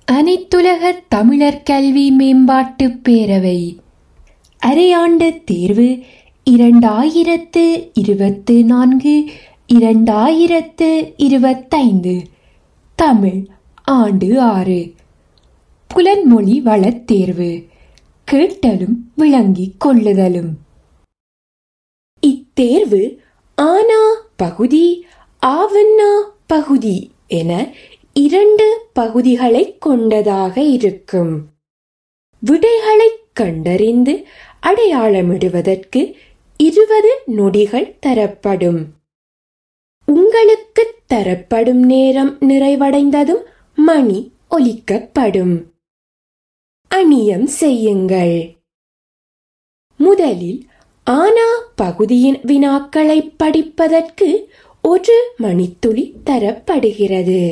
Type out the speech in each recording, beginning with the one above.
அனைத்துலக தமிழர் கல்வி மேம்பாட்டு பேரவை அரையாண்டு தேர்வு இரண்டாயிரத்து இருபத்து நான்கு இரண்டாயிரத்து இருபத்தைந்து தமிழ் ஆண்டு ஆறு புலன்மொழி வளத் தேர்வு கேட்டலும் விளங்கிக் கொள்ளுதலும் இத்தேர்வு ஆனா பகுதி ஆவண்ணா பகுதி என இரண்டு பகுதிகளைக் கொண்டதாக இருக்கும் விடைகளைக் கண்டறிந்து அடையாளமிடுவதற்கு இருபது நொடிகள் தரப்படும் உங்களுக்கு தரப்படும் நேரம் நிறைவடைந்ததும் மணி ஒலிக்கப்படும் அணியம் செய்யுங்கள் முதலில் ஆனா பகுதியின் வினாக்களை படிப்பதற்கு ஒரு மணித்துளி தரப்படுகிறது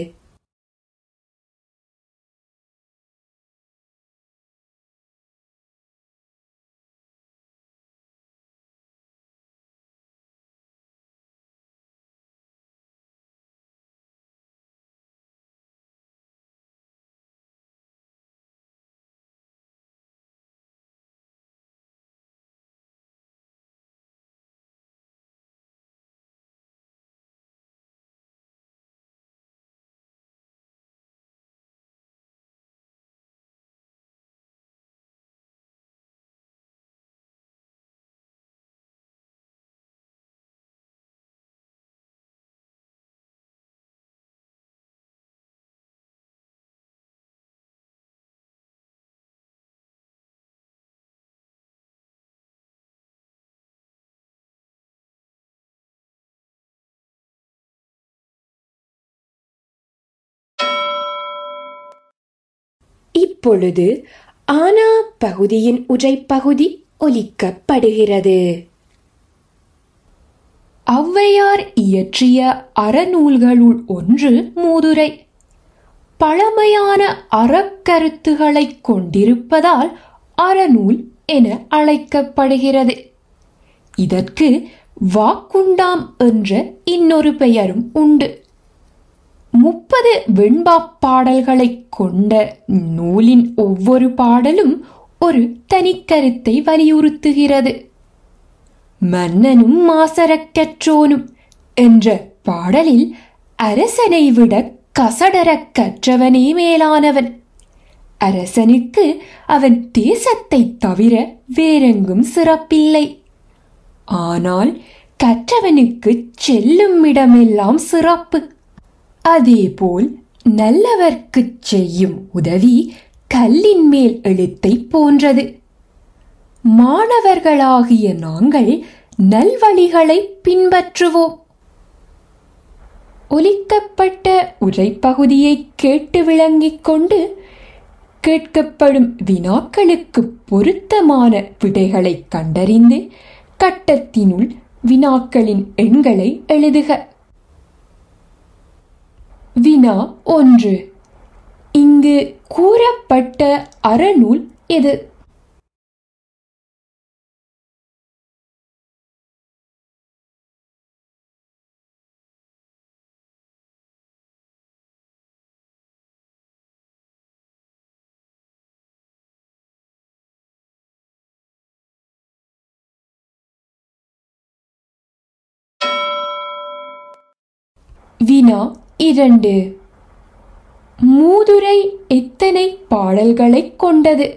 இப்பொழுது ஆனா பகுதியின் உரைப்பகுதி ஒலிக்கப்படுகிறது ஔவையார் இயற்றிய அறநூல்களுள் ஒன்று மூதுரை பழமையான அறக்கருத்துகளைக் கொண்டிருப்பதால் அறநூல் என அழைக்கப்படுகிறது இதற்கு வாக்குண்டாம் என்ற இன்னொரு பெயரும் உண்டு முப்பது வெண்பாப் பாடல்களைக் கொண்ட நூலின் ஒவ்வொரு பாடலும் ஒரு தனிக்கருத்தை வலியுறுத்துகிறது மன்னனும் மாசரக்கற்றோனும் என்ற பாடலில் அரசனை விட கசடரக் கற்றவனே மேலானவன் அரசனுக்கு அவன் தேசத்தை தவிர வேறெங்கும் சிறப்பில்லை ஆனால் கற்றவனுக்கு செல்லும் இடமெல்லாம் சிறப்பு அதேபோல் நல்லவர்க்குச் செய்யும் உதவி கல்லின் மேல் எழுத்தை போன்றது மாணவர்களாகிய நாங்கள் நல்வழிகளை பின்பற்றுவோம் ஒலிக்கப்பட்ட உரைப்பகுதியை கேட்டு விளங்கிக் கொண்டு கேட்கப்படும் வினாக்களுக்கு பொருத்தமான விடைகளை கண்டறிந்து கட்டத்தினுள் வினாக்களின் எண்களை எழுதுக வினா ஒன்று இங்கு கூறப்பட்ட அறநூல் எது வினா இரண்டு மூதுரை எத்தனை பாடல்களைக் கொண்டது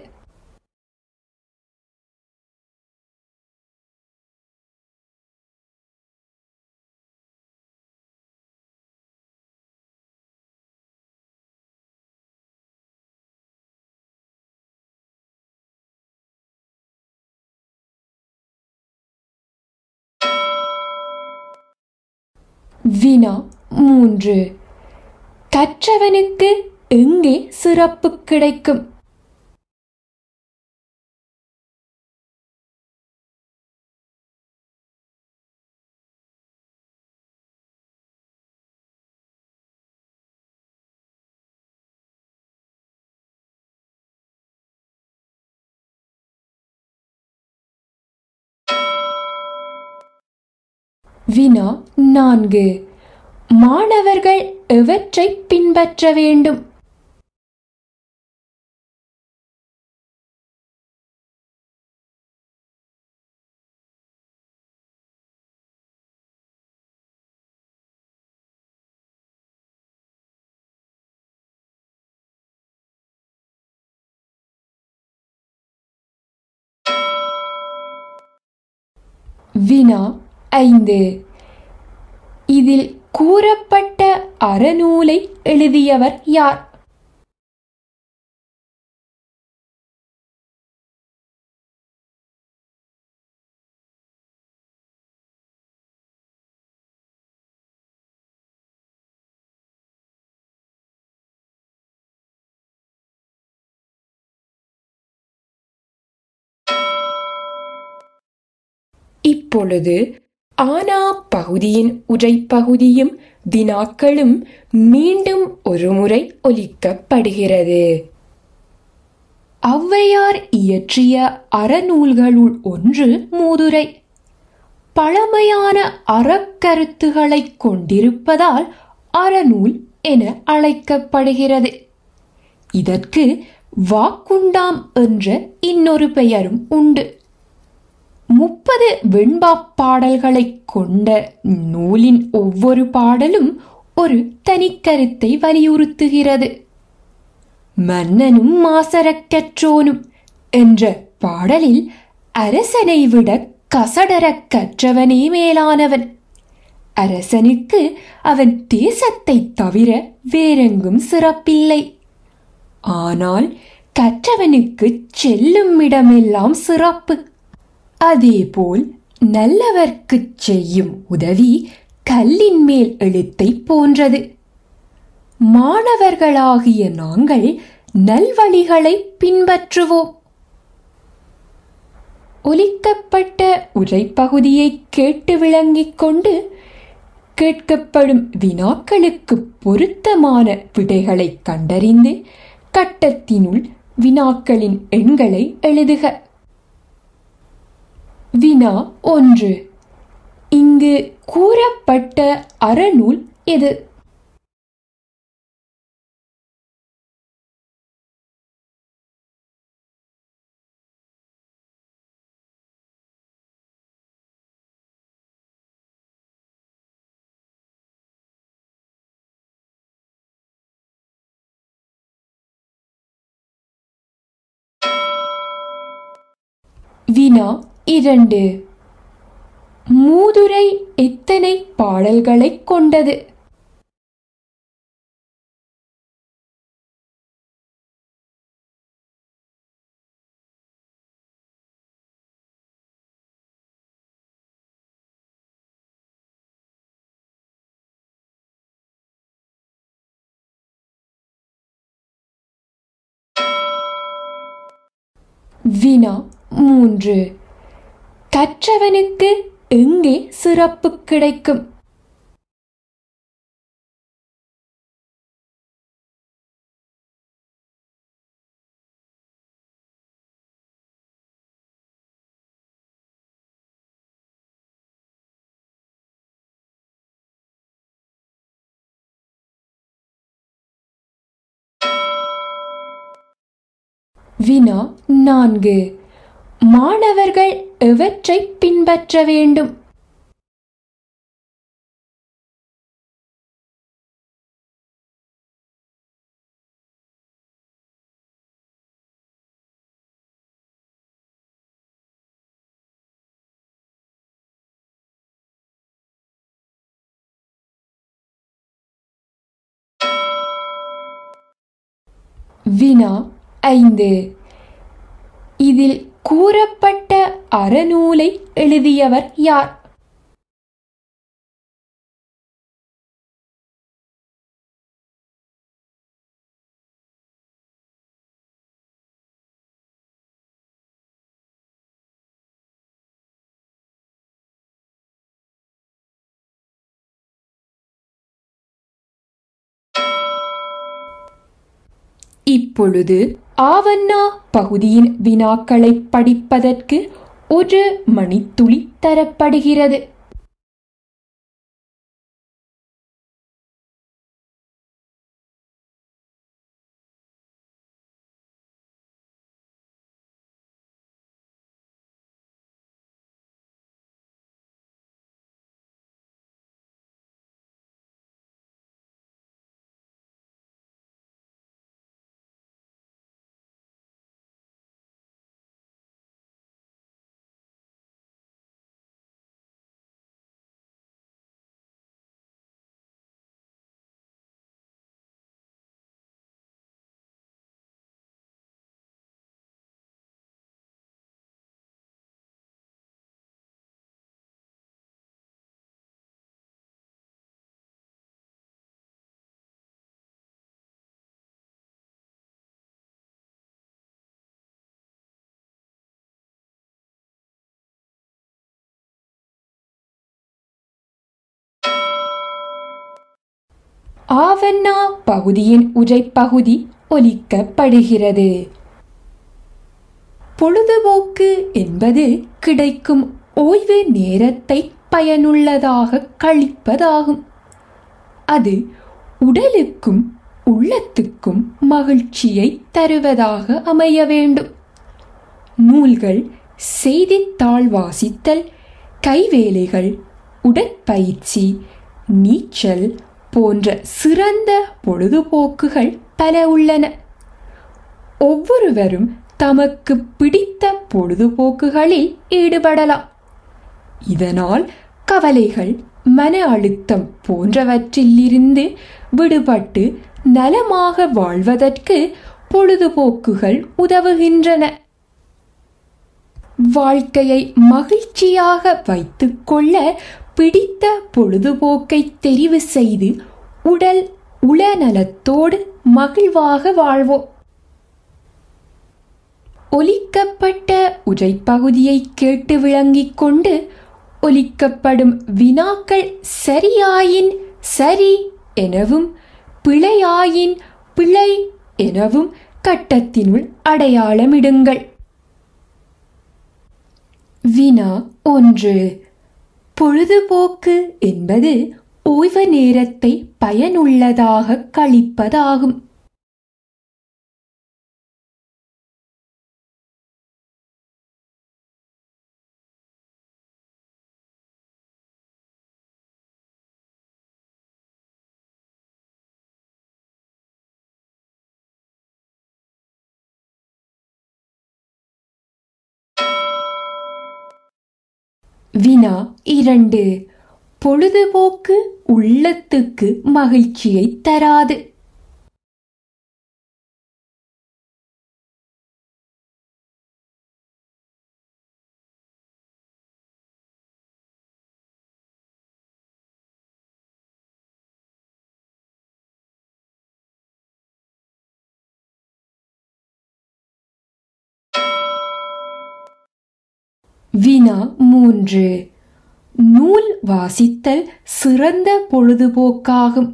வினா மூன்று கற்றவனுக்கு எங்கே சிறப்பு கிடைக்கும் வினா நான்கு மாணவர்கள் எவற்றை பின்பற்ற வேண்டும் வினா ஐந்து இதில் கூறப்பட்ட அறநூலை எழுதியவர் யார் இப்பொழுது ஆனா பகுதியின் உரைப்பகுதியும் வினாக்களும் மீண்டும் ஒருமுறை ஒலிக்கப்படுகிறது ஔவையார் இயற்றிய அறநூல்களுள் ஒன்று மூதுரை பழமையான அறக்கருத்துகளைக் கொண்டிருப்பதால் அறநூல் என அழைக்கப்படுகிறது இதற்கு வாக்குண்டாம் என்ற இன்னொரு பெயரும் உண்டு முப்பது வெண்பாப் பாடல்களைக் கொண்ட நூலின் ஒவ்வொரு பாடலும் ஒரு தனிக்கருத்தை வலியுறுத்துகிறது மன்னனும் மாசரக்கற்றோனும் என்ற பாடலில் அரசனை விட கசடரக் கற்றவனே மேலானவன் அரசனுக்கு அவன் தேசத்தை தவிர வேறெங்கும் சிறப்பில்லை ஆனால் கற்றவனுக்கு செல்லும் இடமெல்லாம் சிறப்பு அதேபோல் நல்லவர்க்குச் செய்யும் உதவி கல்லின் மேல் எழுத்தை போன்றது மாணவர்களாகிய நாங்கள் நல்வழிகளை பின்பற்றுவோம் ஒலிக்கப்பட்ட உரைப்பகுதியை கேட்டு விளங்கிக் கொண்டு கேட்கப்படும் வினாக்களுக்கு பொருத்தமான விடைகளை கண்டறிந்து கட்டத்தினுள் வினாக்களின் எண்களை எழுதுக வினா ஒன்று இங்கு கூறப்பட்ட அறநூல் எது வினா இரண்டு மூதுரை எத்தனை பாடல்களைக் கொண்டது வினா மூன்று கற்றவனுக்கு எங்கே சிறப்பு கிடைக்கும் வினா நான்கு மாணவர்கள் எவற்றை பின்பற்ற வேண்டும் வினா ஐந்து இதில் கூறப்பட்ட அறநூலை எழுதியவர் யார் இப்பொழுது ஆவண்ணா பகுதியின் வினாக்களை படிப்பதற்கு ஒரு மணித்துளி தரப்படுகிறது ஆவண்ணா பகுதியின் உரைப்பகுதி ஒலிக்கப்படுகிறது பொழுதுபோக்கு என்பது கிடைக்கும் ஓய்வு நேரத்தை பயனுள்ளதாக கழிப்பதாகும் அது உடலுக்கும் உள்ளத்துக்கும் மகிழ்ச்சியை தருவதாக அமைய வேண்டும் நூல்கள் செய்தித்தாள் வாசித்தல் கைவேலைகள் உடற்பயிற்சி நீச்சல் போன்ற சிறந்த பொழுதுபோக்குகள் பல உள்ளன ஒவ்வொருவரும் தமக்கு பிடித்த பொழுதுபோக்குகளில் ஈடுபடலாம் இதனால் கவலைகள் மன அழுத்தம் போன்றவற்றிலிருந்து விடுபட்டு நலமாக வாழ்வதற்கு பொழுதுபோக்குகள் உதவுகின்றன வாழ்க்கையை மகிழ்ச்சியாக வைத்துக்கொள்ள பிடித்த பொழுதுபோக்கை தெரிவு செய்து உடல் உளநலத்தோடு மகிழ்வாக வாழ்வோம் ஒலிக்கப்பட்ட உரைப்பகுதியை கேட்டு விளங்கிக் கொண்டு ஒலிக்கப்படும் வினாக்கள் சரியாயின் சரி எனவும் பிழையாயின் பிழை எனவும் கட்டத்தினுள் அடையாளமிடுங்கள் வினா ஒன்று பொழுதுபோக்கு என்பது ஓய்வு நேரத்தை பயனுள்ளதாக கழிப்பதாகும் வினா இரண்டு பொழுதுபோக்கு உள்ளத்துக்கு மகிழ்ச்சியை தராது வினா மூன்று நூல் வாசித்தல் சிறந்த பொழுதுபோக்காகும்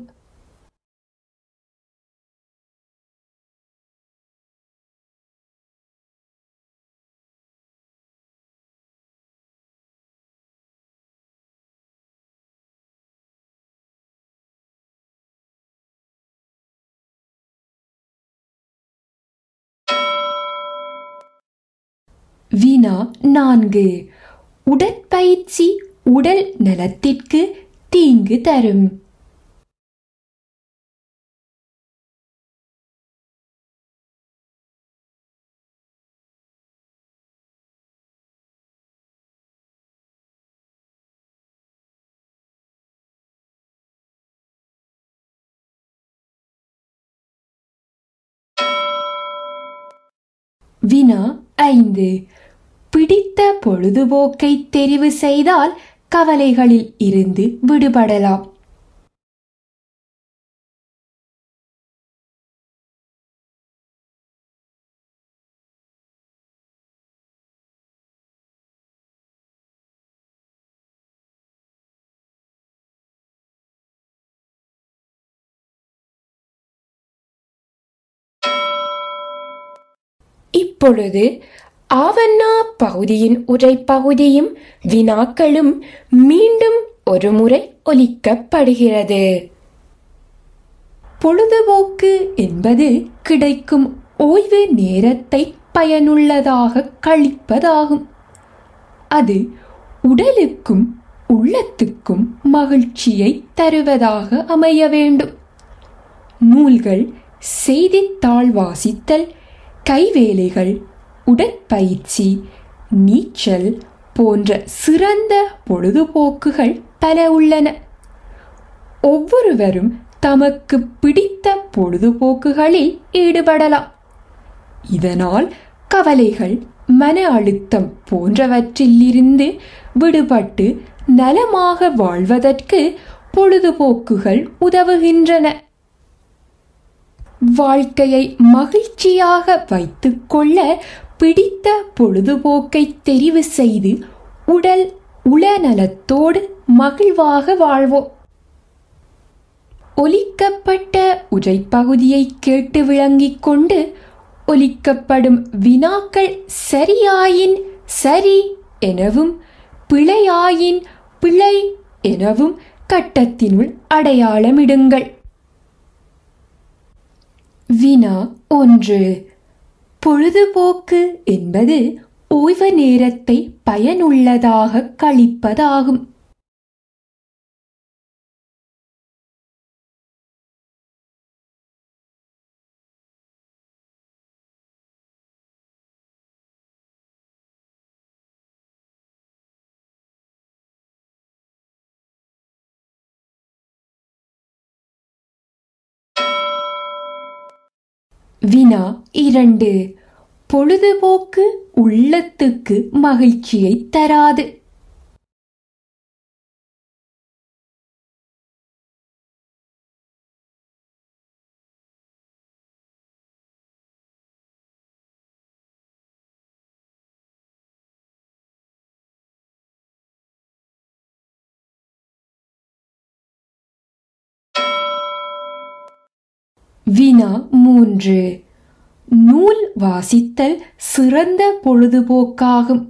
வினா நான்கு உடற்பயிற்சி உடல் நலத்திற்கு தீங்கு தரும் வினா ஐந்து பிடித்த பொழுதுபோக்கை தெரிவு செய்தால் கவலைகளில் இருந்து விடுபடலாம் இப்பொழுது ஆவண்ணா பகுதியின் உரைப்பகுதியும் வினாக்களும் மீண்டும் ஒருமுறை ஒலிக்கப்படுகிறது பொழுதுபோக்கு என்பது கிடைக்கும் ஓய்வு நேரத்தை பயனுள்ளதாக கழிப்பதாகும் அது உடலுக்கும் உள்ளத்துக்கும் மகிழ்ச்சியை தருவதாக அமைய வேண்டும் நூல்கள் செய்தித்தாள் வாசித்தல் கைவேலைகள் உடற்பயிற்சி நீச்சல் போன்ற சிறந்த பொழுதுபோக்குகள் பல உள்ளன ஒவ்வொருவரும் தமக்கு பிடித்த பொழுதுபோக்குகளில் ஈடுபடலாம் இதனால் கவலைகள் மன அழுத்தம் போன்றவற்றிலிருந்து விடுபட்டு நலமாக வாழ்வதற்கு பொழுதுபோக்குகள் உதவுகின்றன வாழ்க்கையை மகிழ்ச்சியாக வைத்துக்கொள்ள பிடித்த பொழுதுபோக்கை தெரிவு செய்து உடல் உளநலத்தோடு மகிழ்வாக வாழ்வோம் ஒலிக்கப்பட்ட உரைப்பகுதியை கேட்டு விளங்கிக் கொண்டு ஒலிக்கப்படும் வினாக்கள் சரியாயின் சரி எனவும் பிழையாயின் பிழை எனவும் கட்டத்தினுள் அடையாளமிடுங்கள் வினா ஒன்று பொழுதுபோக்கு என்பது ஓய்வு நேரத்தை பயனுள்ளதாக கழிப்பதாகும் வினா இரண்டு பொழுதுபோக்கு உள்ளத்துக்கு மகிழ்ச்சியை தராது வினா மூன்று நூல் வாசித்தல் சிறந்த பொழுதுபோக்காகும்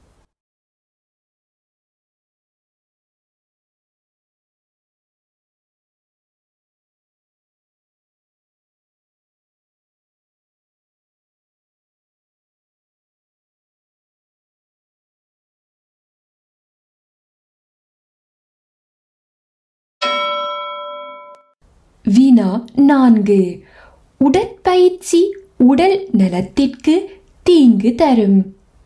வினா நான்கு உடற்பயிற்சி உடல் நலத்திற்கு தீங்கு தரும்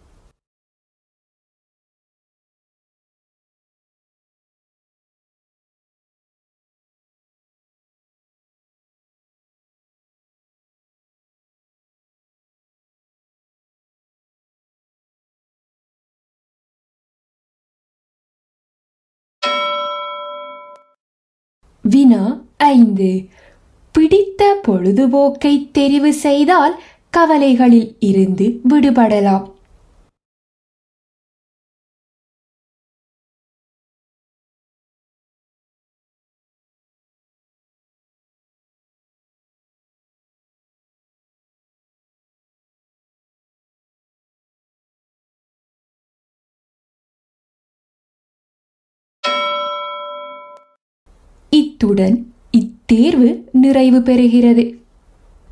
வினா ஐந்து பிடித்த பொழுதுபோக்கை தெரிவு செய்தால் கவலைகளில் இருந்து விடுபடலாம் இத்துடன் இத்தேர்வு நிறைவு பெறுகிறது